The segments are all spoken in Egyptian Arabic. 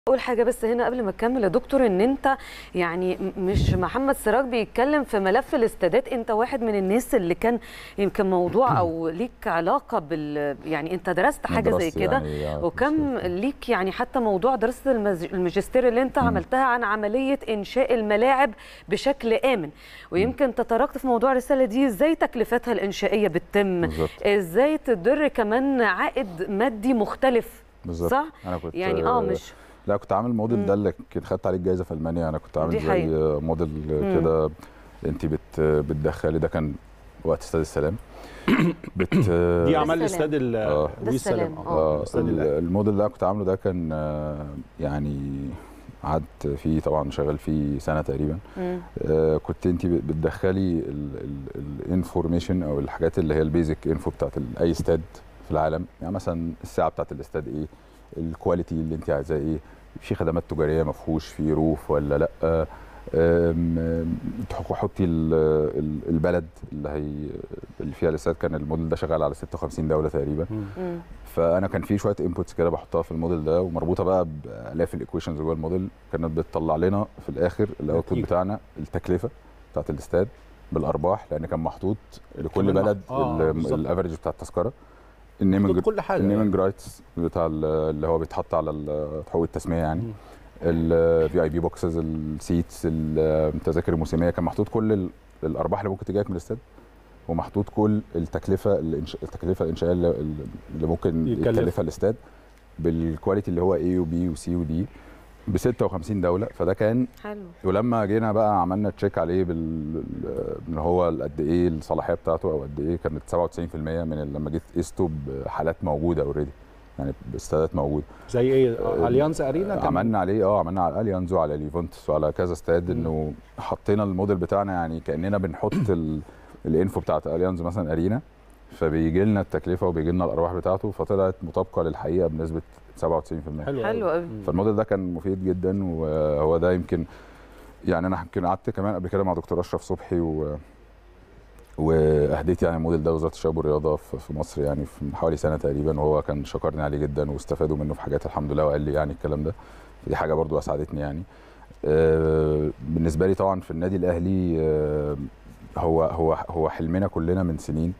اول حاجه بس هنا قبل ما تكمل يا دكتور ان انت يعني م- مش محمد سراج بيتكلم في ملف الاستادات انت واحد من الناس اللي كان يمكن موضوع او ليك علاقه بال يعني انت درست حاجه زي دراستي كده يعني يعني وكم ليك يعني حتى موضوع دراسه المز- الماجستير اللي انت عملتها عن عمليه انشاء الملاعب بشكل امن ويمكن تطرقت في موضوع الرساله دي ازاي تكلفتها الانشائيه بتتم بالظبط. ازاي تدر كمان عائد مادي مختلف بالظبط صح انا كنت يعني اه مش لا كنت عامل موديل ده اللي كنت خدت عليه الجائزه في المانيا انا كنت عامل دي زي حقيقة. موديل كده انت بت بتدخلي ده كان وقت استاد السلام بت دي اعمال السلام. الاستاد ال- آه. لويس السلام، سلام آه. آه استاد ال- الأهلي. الموديل اللي انا كنت عامله ده كان آه، يعني قعدت فيه طبعا شغال فيه سنه تقريبا مم. آه، كنت انت بتدخلي الانفورميشن او الحاجات اللي هي البيزك انفو بتاعت ال- اي استاد في العالم يعني مثلا الساعه بتاعت الاستاد ايه الكواليتي اللي انت عايزاه ايه في خدمات تجاريه ما فيهوش في روف ولا لا آم، آم، تح- حطي ال- ال- البلد اللي هي اللي فيها الاستاد كان الموديل ده شغال على 56 دوله تقريبا مم. فانا كان في شويه انبوتس كده بحطها في الموديل ده ومربوطه بقى بالاف الايكويشنز جوه الموديل كانت بتطلع لنا في الاخر الاوتبوت نتيجة. بتاعنا التكلفه بتاعت الاستاد بالارباح لان كان محطوط لكل كمان بلد مح- آه، بالظبط. الافرج بتاع التذكره محطوط النيمنج كل حاجه النيمنج رايتس بتاع ال- اللي هو بيتحط على ال- حقوق التسميه يعني مم. الفي اي بي بوكسز السيتس التذاكر الموسميه كان محطوط كل ال- الارباح اللي ممكن تجيلك من الاستاد ومحطوط كل التكلفه الإنش... التكلفه الانشائيه اللي, اللي ممكن يكلف. يكلفها الاستاد بالكواليتي اللي هو اي وبي وسي ودي ب 56 دوله فده كان حلو ولما جينا بقى عملنا تشيك عليه بال ان هو قد ايه الصلاحيه بتاعته او قد ايه كانت 97% من ال- لما جيت قسته بحالات موجوده اوريدي يعني باستادات موجوده زي ايه اليانز ارينا كان عملنا عليه اه عملنا على اليانز وعلى اليوفنتوس وعلى كذا استاد انه حطينا الموديل بتاعنا يعني كاننا بنحط ال- الانفو بتاعت اليانز مثلا ارينا فبيجي لنا التكلفه وبيجي لنا الارباح بتاعته فطلعت مطابقه للحقيقه بنسبه 97% حلو حلو قوي فالموديل ده كان مفيد جدا وهو ده يمكن يعني انا يمكن قعدت كمان قبل كده مع دكتور اشرف صبحي و واهديت يعني الموديل ده وزاره الشباب والرياضه في في مصر يعني في من حوالي سنه تقريبا وهو كان شكرني عليه جدا واستفادوا منه في حاجات الحمد لله وقال لي يعني الكلام ده دي حاجه برضو اسعدتني يعني آه، بالنسبه لي طبعا في النادي الاهلي آه، هو هو هو حلمنا كلنا من سنين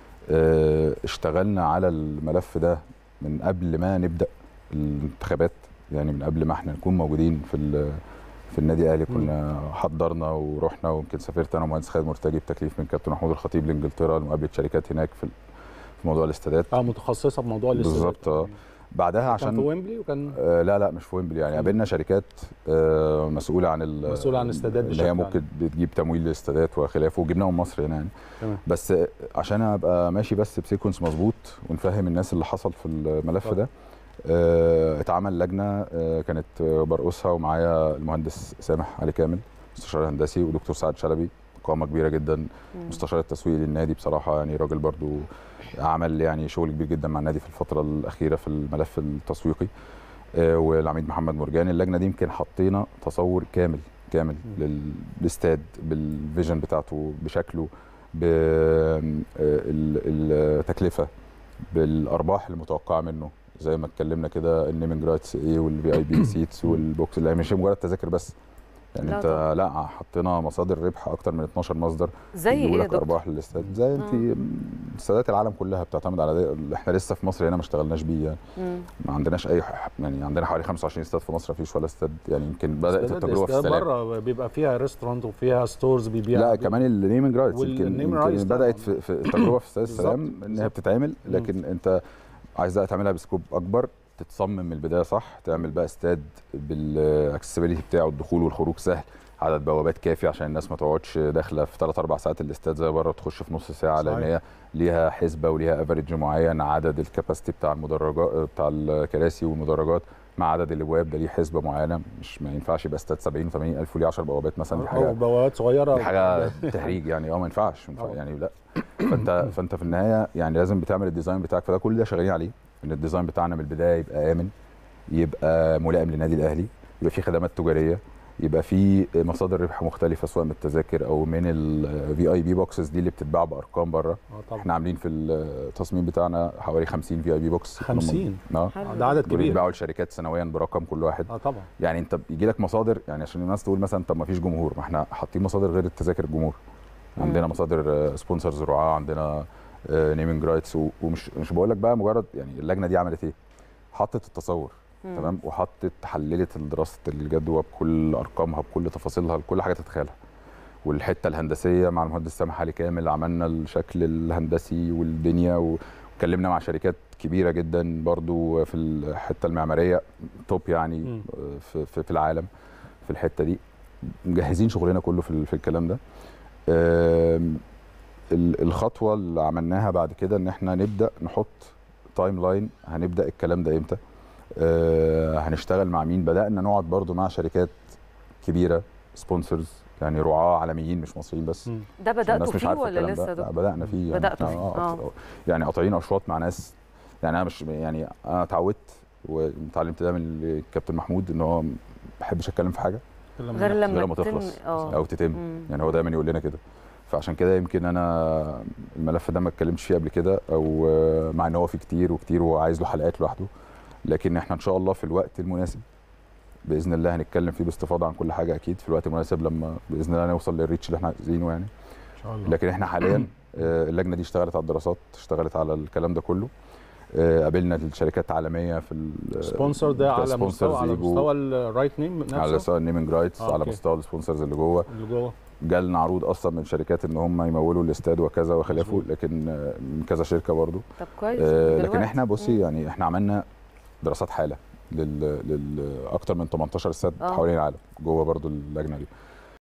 آه، اشتغلنا على الملف ده من قبل ما نبدا الانتخابات يعني من قبل ما احنا نكون موجودين في ال- في النادي الاهلي كنا حضرنا ورحنا ويمكن سافرت انا ومهندس خالد مرتجي بتكليف من كابتن محمود الخطيب لانجلترا لمقابله شركات هناك في في موضوع الاستادات اه متخصصه بموضوع الاستاد بالظبط اه بعدها كان في عشان ويمبلي وكان آه لا لا مش في ويمبلي يعني قابلنا شركات آه مسؤوله عن ال- مسؤولة عن الاستادات اللي هي بشكل ممكن بتجيب تمويل للاستادات وخلافه وجبناهم مصر هنا يعني تمام. بس آه، عشان ابقى ماشي بس بسيكونس مظبوط ونفهم الناس اللي حصل في الملف طبعا. ده آه اتعمل لجنه آه كانت آه، برقصها ومعايا المهندس سامح علي كامل مستشار هندسي ودكتور سعد شلبي قامه كبيره جدا مستشار التسويق للنادي بصراحه يعني راجل برضو عمل يعني شغل كبير جدا مع النادي في الفتره الاخيره في الملف التسويقي آه، والعميد محمد مرجان اللجنه دي يمكن حطينا تصور كامل كامل لل- للاستاد بالفيجن بتاعته بشكله بالتكلفه بالارباح المتوقعه منه زي ما اتكلمنا كده النيمنج رايتس ايه والفي اي بي سيتس والبوكس اللي هي مش مجرد تذاكر بس يعني لا انت طبعا. لا حطينا مصادر ربح اكتر من 12 مصدر زي ايه يجيبوا يا لك دكتور ارباح للاستاد زي انت استادات العالم كلها بتعتمد على ده اللي احنا لسه في مصر هنا ما اشتغلناش بيه يعني مم. ما عندناش اي ح- يعني عندنا حوالي 25 استاد في مصر ما فيش ولا استاد يعني يمكن بدات استادات- التجربه في استادات السلام بره بيبقى فيها ريستورانت وفيها ستورز بيبيع لا كمان النيمنج رايتس يمكن, والنيم يمكن رايتس بدات طبعاً. في, في التجربه في استاد بالظبط، السلام انها بالظبط. بتتعمل لكن انت عايزها تعملها بسكوب اكبر تتصمم من البدايه صح تعمل بقى استاد بالاكسسبيليتي بتاعه الدخول والخروج سهل عدد بوابات كافي عشان الناس ما تقعدش داخله في 3 4 ساعات الاستاد زي بره تخش في نص ساعه لان صحيح. هي ليها حسبه وليها افريج معين عدد الكاباسيتي بتاع المدرجات بتاع الكراسي والمدرجات مع عدد الابواب ده ليه حسبه معينه مش ما ينفعش يبقى استاد 70 80 الف وليه 10 بوابات مثلا دي حاجه او بوابات صغيره دي حاجه تهريج يعني اه ما ينفعش ما ينفع- أه. يعني لا فانت فانت في النهايه يعني لازم بتعمل الديزاين بتاعك فده كل ده شغالين عليه ان الديزاين بتاعنا من البدايه يبقى امن يبقى ملائم للنادي الاهلي يبقى فيه خدمات تجاريه يبقى في مصادر ربح مختلفه سواء من التذاكر او من الفي اي بي بوكسز دي اللي بتتباع بارقام بره اه طبعا احنا عاملين في التصميم بتاعنا حوالي 50 في اي بي بوكس 50 اه حلو ده عدد جداً. كبير بيتباعوا لشركات سنويا برقم كل واحد اه طبعا يعني انت بيجي لك مصادر يعني عشان الناس تقول مثلا طب ما فيش جمهور ما احنا حاطين مصادر غير التذاكر الجمهور عندنا مم. مصادر سبونسرز رعاه عندنا نيمنج رايتس ومش مش بقول لك بقى مجرد يعني اللجنه دي عملت ايه حطت التصور مم. تمام وحطت حللت دراسه الجدوى بكل ارقامها بكل تفاصيلها بكل حاجه تتخيلها والحته الهندسيه مع المهندس سامح علي كامل عملنا الشكل الهندسي والدنيا واتكلمنا مع شركات كبيره جدا برضو في الحته المعماريه توب يعني مم. في, في, في العالم في الحته دي مجهزين شغلنا كله في, ال- في الكلام ده آم، ال- الخطوه اللي عملناها بعد كده ان احنا نبدا نحط تايم لاين هنبدا الكلام ده امتى آه، هنشتغل مع مين بدانا نقعد برضو مع شركات كبيره سبونسرز يعني رعاه عالميين مش مصريين بس مم. ده عشان بداتوا الناس مش فيه عارفة ولا الكلام ده. لسه لا، دكتور؟ بدانا فيه يعني بدأتوا فيه، آه، آه. يعني قاطعين اشواط مع ناس يعني انا مش يعني انا اتعودت واتعلمت ده من الكابتن محمود ان هو ما بحبش اتكلم في حاجه غير لما غير لما تتم- تخلص اه او تتم مم. يعني هو دايما يقول لنا كده فعشان كده يمكن انا الملف ده ما اتكلمتش فيه قبل كده او آه، مع ان هو فيه كتير وكتير وهو عايز له حلقات لوحده لكن احنا ان شاء الله في الوقت المناسب باذن الله هنتكلم فيه باستفاضه عن كل حاجه اكيد في الوقت المناسب لما باذن الله نوصل للريتش اللي احنا عايزينه يعني ان شاء الله لكن احنا حاليا آه، اللجنه دي اشتغلت على الدراسات اشتغلت على الكلام ده كله آه، قابلنا الشركات عالميه في ال- سبونسر ده على sponsors مستوى على يجوا مستوى الرايت نيم على نفسه مستوى النيمنج رايتس آه، على أوكي. مستوى السبونسرز اللي جوه اللي جوه جالنا عروض اصلا من شركات ان هم يمولوا الاستاد وكذا وخلافه مظبوط. لكن آه، من كذا شركه برضو طب كويس آه، لكن دلوقتي. احنا بصي مم. يعني احنا عملنا دراسات حاله لل, لل اكتر من 18 استاد آه. حوالين العالم جوه برضو اللجنه دي